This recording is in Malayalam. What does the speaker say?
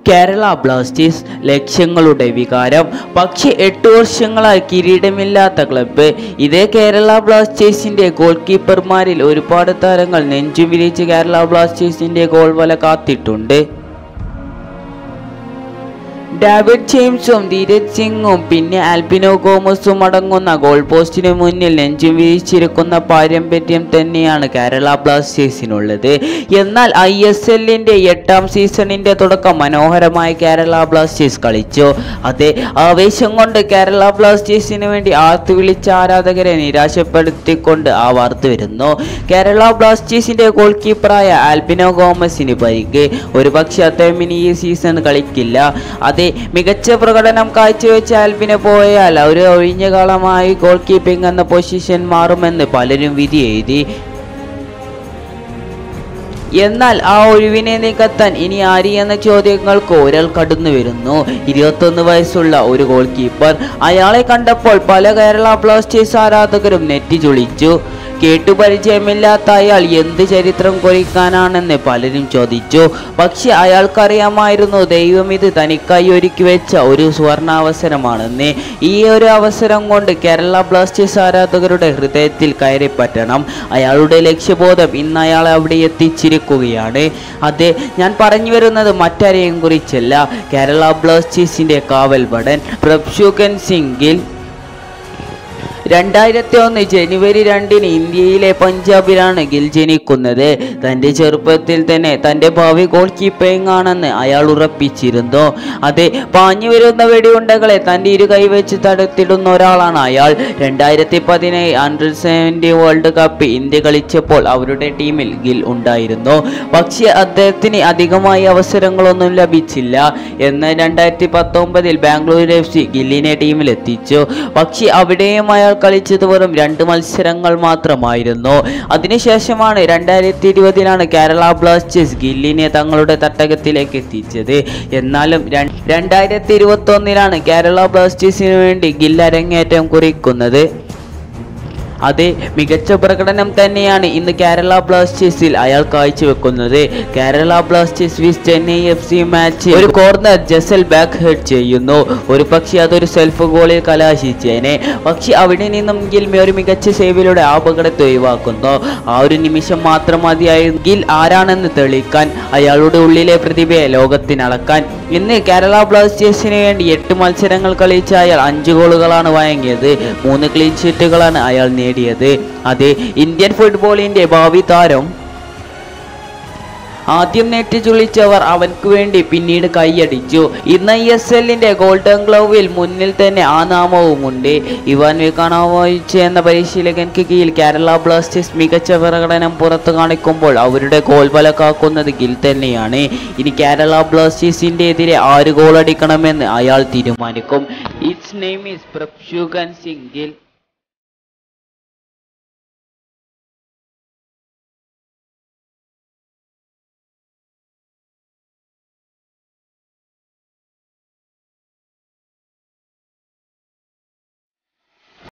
കേരള ബ്ലാസ്റ്റേഴ്സ് ലക്ഷ്യങ്ങളുടെ വികാരം പക്ഷേ എട്ട് വർഷങ്ങളായി കിരീടമില്ലാത്ത ക്ലബ്ബ് ഇതേ കേരള ബ്ലാസ്റ്റേഴ്സിന്റെ ഗോൾ കീപ്പർമാരിൽ ഒരുപാട് താരങ്ങൾ നെഞ്ചും വിരിച്ച് കേരള ബ്ലാസ്റ്റേഴ്സിന്റെ ഗോൾ വല കാത്തിട്ടുണ്ട് ഡാവിഡ് ജെയിംസും ധീരജ് സിംഗും പിന്നെ ആൽബിനോ ഗോമസും അടങ്ങുന്ന ഗോൾ പോസ്റ്റിന് മുന്നിൽ നെഞ്ചും വീഴ്ചിരിക്കുന്ന പാരമ്പര്യം തന്നെയാണ് കേരള ബ്ലാസ്റ്റേഴ്സിനുള്ളത് എന്നാൽ ഐ എസ് എല്ലിൻ്റെ എട്ടാം സീസണിൻ്റെ തുടക്കം മനോഹരമായി കേരള ബ്ലാസ്റ്റേഴ്സ് കളിച്ചു അതെ ആവേശം കൊണ്ട് കേരള ബ്ലാസ്റ്റേഴ്സിന് വേണ്ടി ആർത്തു വിളിച്ച ആരാധകരെ നിരാശപ്പെടുത്തിക്കൊണ്ട് ആ വാർത്ത വരുന്നു കേരള ബ്ലാസ്റ്റേഴ്സിൻ്റെ ഗോൾ കീപ്പറായ ആൽബിനോ ഗോമസിന് പരിക്ക് ഒരുപക്ഷെ അദ്ദേഹം ഇനി ഈ സീസൺ കളിക്കില്ല അതെ മികച്ച പ്രകടനം കാഴ്ചവെച്ച ആൽബിന് പോയാൽ ഒരു ഒഴിഞ്ഞ കാലമായി ഗോൾ കീപ്പിംഗ് എന്ന പൊസിഷൻ മാറുമെന്ന് പലരും വിധി എഴുതി എന്നാൽ ആ ഒഴിവിനെ നികത്താൻ ഇനി ആര് എന്ന ചോദ്യങ്ങൾക്ക് ഒരാൾ കടന്നു വരുന്നു ഇരുപത്തൊന്ന് വയസ്സുള്ള ഒരു ഗോൾ കീപ്പർ അയാളെ കണ്ടപ്പോൾ പല കേരള ബ്ലാസ്റ്റേഴ്സ് ആരാധകരും നെറ്റി ചുളിച്ചു കേട്ടുപരിചയമില്ലാത്ത അയാൾ എന്ത് ചരിത്രം കുറിക്കാനാണെന്ന് പലരും ചോദിച്ചു പക്ഷെ അയാൾക്കറിയാമായിരുന്നു ദൈവം ഇത് തനിക്കായി ഒരുക്കി വെച്ച ഒരു സുവർണാവസരമാണെന്ന് ഈ ഒരു അവസരം കൊണ്ട് കേരള ബ്ലാസ്റ്റേഴ്സ് ആരാധകരുടെ ഹൃദയത്തിൽ കയറിപ്പറ്റണം അയാളുടെ ലക്ഷ്യബോധം ഇന്ന് അയാളെ അവിടെ എത്തിച്ചിരിക്കുകയാണ് അതെ ഞാൻ പറഞ്ഞു വരുന്നത് മറ്റാരെയും കുറിച്ചല്ല കേരള ബ്ലാസ്റ്റേഴ്സിന്റെ കാവൽ ഭടൻ പ്രഭ്ഷുകൻ സിംഗിൽ രണ്ടായിരത്തി ഒന്ന് ജനുവരി രണ്ടിന് ഇന്ത്യയിലെ പഞ്ചാബിലാണ് ഗിൽ ജനിക്കുന്നത് തൻ്റെ ചെറുപ്പത്തിൽ തന്നെ തൻ്റെ ഭാവി ഗോൾ കീപ്പിംഗ് ആണെന്ന് അയാൾ ഉറപ്പിച്ചിരുന്നു അതെ പാഞ്ഞു വരുന്ന വെടിയുണ്ടകളെ തൻ്റെ ഇരു കൈവച്ച് തടുത്തിടുന്ന ഒരാളാണ് അയാൾ രണ്ടായിരത്തി പതിനേഴ് under seventeen world cup India കളിച്ചപ്പോൾ അവരുടെ ടീമിൽ ഗിൽ ഉണ്ടായിരുന്നു പക്ഷേ അദ്ദേഹത്തിന് അധികമായി അവസരങ്ങളൊന്നും ലഭിച്ചില്ല എന്നാൽ രണ്ടായിരത്തി പത്തൊമ്പതിൽ ബാംഗ്ലൂർ എഫ് സി ഗില്ലിനെ ടീമിലെത്തിച്ചു പക്ഷേ അവിടെയും അയാൾ കളിച്ചത് വെറും രണ്ട് മത്സരങ്ങൾ മാത്രമായിരുന്നു അതിനുശേഷമാണ് രണ്ടായിരത്തി ഇരുപതിലാണ് കേരള ബ്ലാസ്റ്റേഴ്സ് ഗില്ലിനെ തങ്ങളുടെ തട്ടകത്തിലേക്ക് എത്തിച്ചത് എന്നാലും ര- രണ്ടായിരത്തി ഇരുപത്തി ഒന്നിലാണ് കേരള ബ്ലാസ്റ്റേഴ്സിന് വേണ്ടി ഗിൽ അരങ്ങേറ്റം കുറിക്കുന്നത് അതെ മികച്ച പ്രകടനം തന്നെയാണ് ഇന്ന് കേരള ബ്ലാസ്റ്റേഴ്സിൽ അയാൾ കാഴ്ചവെക്കുന്നത് Kerala Blasters vs Chennai F C match ഒരു കോർണർ ജസൽ ബാക്ക് ഹെഡ് ചെയ്യുന്നു ഒരു പക്ഷേ അതൊരു സെൽഫ് ഗോളിൽ കലാശിച്ചേനെ പക്ഷെ അവിടെ നിന്നും ഗിൽ ഒരു മികച്ച സേവിലൂടെ ആ അപകടത്തെ ഒഴിവാക്കുന്നു ആ ഒരു നിമിഷം മാത്രം മതിയായി ഗിൽ ആരാണെന്ന് തെളിയിക്കാൻ അയാളുടെ ഉള്ളിലെ പ്രതിഭയെ ലോകത്തിനളക്കാൻ ഇന്ന് കേരള ബ്ലാസ്റ്റേഴ്സിന് വേണ്ടി എട്ട് മത്സരങ്ങൾ കളിച്ച അയാൾ അഞ്ച് ഗോളുകളാണ് വഴങ്ങിയത് മൂന്ന് ക്ലീൻ ഷീറ്റുകളാണ് അയാൾ നേടിയത് അത് ഇന്ത്യൻ ഫുട്ബോളിന്റെ ഭാവി താരം ആദ്യം നെറ്റ് ചുളിച്ചവർ അവൻക്ക് വേണ്ടി പിന്നീട് കൈയടിച്ചു ഇന്ന് ഐ എസ് എല്ലിന്റെ ഗോൾഡൻ ഗ്ലൗവിൽ മുന്നിൽ തന്നെ ആ നാമവുമുണ്ട് ഇവാൻ വിക്കാണോവിച്ച് എന്ന പരിശീലകൻക്ക് കീഴിൽ കേരള ബ്ലാസ്റ്റേഴ്സ് മികച്ച പ്രകടനം പുറത്തു കാണിക്കുമ്പോൾ അവരുടെ ഗോൾ ബല കാക്കുന്നത് ഗിൽ തന്നെയാണ് ഇനി കേരള ബ്ലാസ്റ്റേഴ്സിന്റെ എതിരെ ആര് ഗോൾ അടിക്കണമെന്ന് അയാൾ തീരുമാനിക്കും it's name is Prabhsukhan Singh Gill